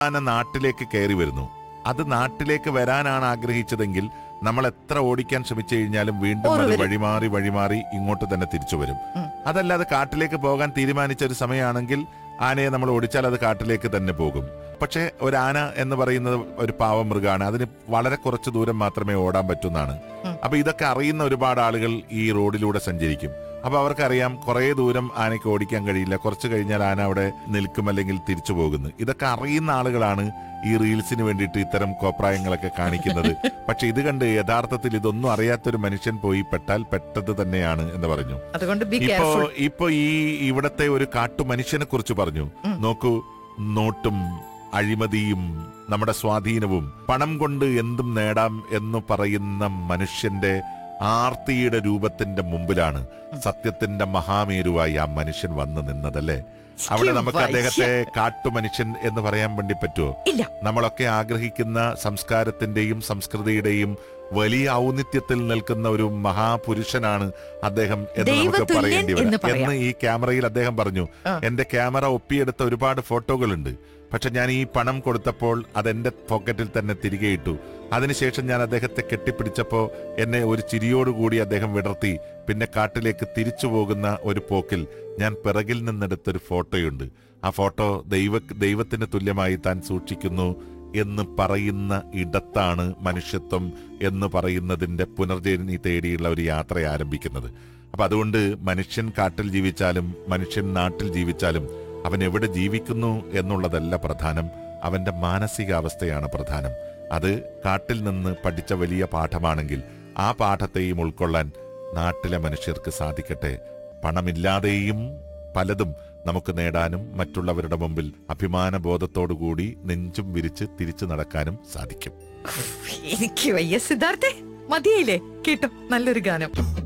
ആന നാട്ടിലേക്ക് കയറി വരുന്നു അത് നാട്ടിലേക്ക് വരാനാണ് ആഗ്രഹിച്ചതെങ്കിൽ നമ്മൾ എത്ര ഓടിക്കാൻ ശ്രമിച്ചു കഴിഞ്ഞാലും വീണ്ടും ഓടി അത് വരും. വഴിമാറി വഴിമാറി ഇങ്ങോട്ട് തന്നെ തിരിച്ചു വരും ഉം. അതല്ലാതെ കാട്ടിലേക്ക് പോകാൻ തീരുമാനിച്ച ഒരു സമയമാണെങ്കിൽ ആനയെ നമ്മൾ ഓടിച്ചാൽ അത് കാട്ടിലേക്ക് തന്നെ പോകും പക്ഷേ ഒരു ആന എന്ന് പറയുന്നത് ഒരു പാവം മൃഗമാണ് അതിന് വളരെ കുറച്ച് ദൂരം മാത്രമേ ഓടാൻ പറ്റുന്നതാണ് ഉം. അപ്പൊ ഇതൊക്കെ അറിയുന്ന ഒരുപാട് ആളുകൾ ഈ റോഡിലൂടെ സഞ്ചരിക്കും അപ്പൊ അവർക്കറിയാം കുറേ ദൂരം ആനയ്ക്ക് ഓടിക്കാൻ കഴിയില്ല കുറച്ച് കഴിഞ്ഞാൽ ആന അവിടെ നിൽക്കും അല്ലെങ്കിൽ തിരിച്ചു പോകുന്നു ഇതൊക്കെ അറിയുന്ന ആളുകളാണ് ഈ റീൽസിന് വേണ്ടിയിട്ട് ഇത്തരം കോപ്രായങ്ങളൊക്കെ കാണിക്കുന്നത് പക്ഷെ ഇത് കണ്ട് യഥാർത്ഥത്തിൽ ഇതൊന്നും അറിയാത്തൊരു മനുഷ്യൻ പോയി പെട്ടാൽ പെട്ടത് തന്നെയാണ് എന്ന് പറഞ്ഞു അതുകൊണ്ട് ബി ഇപ്പോ കെയർഫുൾ ഇപ്പൊ ഈ ഇവിടത്തെ ഒരു കാട്ടു മനുഷ്യനെ കുറിച്ച് പറഞ്ഞു ഉം. നോക്കൂ നോട്ടും അഴിമതിയും നമ്മുടെ സ്വാധീനവും പണം കൊണ്ട് എന്തും നേടാം എന്ന് പറയുന്ന മനുഷ്യന്റെ ആർത്തിയുടെ രൂപത്തിന്റെ മുമ്പിലാണ് സത്യത്തിന്റെ മഹാമേരുവായി ആ മനുഷ്യൻ വന്നു നിന്നതല്ലേ അവിടെ നമുക്ക് വയ്യ. അദ്ദേഹത്തെ കാട്ടുമനുഷ്യൻ എന്ന് പറയാൻ വേണ്ടി പറ്റുമോ ഇല്ല നമ്മളൊക്കെ ആഗ്രഹിക്കുന്ന സംസ്കാരത്തിന്റെയും സംസ്കൃതിയുടെയും വലിയ ഔന്നിത്യത്തിൽ നിൽക്കുന്ന ഒരു മഹാപുരുഷനാണ് അദ്ദേഹം എന്ന് നമുക്ക് ദൈവതുല്യൻ പറയേണ്ടി വരും എന്ന് പറയാം. എന്ന് ഈ ക്യാമറയിൽ അദ്ദേഹം പറഞ്ഞു ആ. എന്റെ ക്യാമറ ഒപ്പിയെടുത്ത ഒരുപാട് ഫോട്ടോകളുണ്ട് പക്ഷെ ഞാൻ ഈ പണം കൊടുത്തപ്പോൾ അതെന്റെ പോക്കറ്റിൽ തന്നെ തിരികെ ഇട്ടു അതിനുശേഷം ഞാൻ അദ്ദേഹത്തെ കെട്ടിപ്പിടിച്ചപ്പോ എന്നെ ഒരു ചിരിയോടുകൂടി അദ്ദേഹം വിടർത്തി പിന്നെ കാട്ടിലേക്ക് തിരിച്ചു പോകുന്ന ഒരു പോക്കിൽ ഞാൻ പിറകിൽ നിന്നെടുത്തൊരു ഫോട്ടോയുണ്ട് ആ ഫോട്ടോ ദൈവ ദൈവത്തിന് തുല്യമായി താൻ സൂക്ഷിക്കുന്നു എന്ന് പറയുന്ന ഇടത്താണ് മനുഷ്യത്വം എന്ന് പറയുന്നതിന്റെ പുനർജനി തേടിയുള്ള ഒരു യാത്ര ആരംഭിക്കുന്നത് അപ്പൊ അതുകൊണ്ട് മനുഷ്യൻ കാട്ടിൽ ജീവിച്ചാലും മനുഷ്യൻ നാട്ടിൽ ജീവിച്ചാലും അവൻ എവിടെ ജീവിക്കുന്നു എന്നുള്ളതല്ല പ്രധാനം അവന്റെ മാനസികാവസ്ഥയാണ് പ്രധാനം അത് കാട്ടിൽ നിന്ന് പഠിച്ച വലിയ പാഠമാണെങ്കിൽ ആ പാഠത്തെയും ഉൾക്കൊള്ളാൻ നാട്ടിലെ മനുഷ്യർക്ക് സാധിക്കട്ടെ പണമില്ലാതെയും പലതും നമുക്ക് നേടാനും മറ്റുള്ളവരുടെ മുമ്പിൽ അഭിമാന ബോധത്തോടുകൂടി നെഞ്ചും വിരിച്ച് തിരിച്ചു നടക്കാനും സാധിക്കും എനിക്ക് വയ്യ സിദ്ധാർത്ഥേ മതിയായില്ലേ കേട്ടോ നല്ലൊരു ഗാനം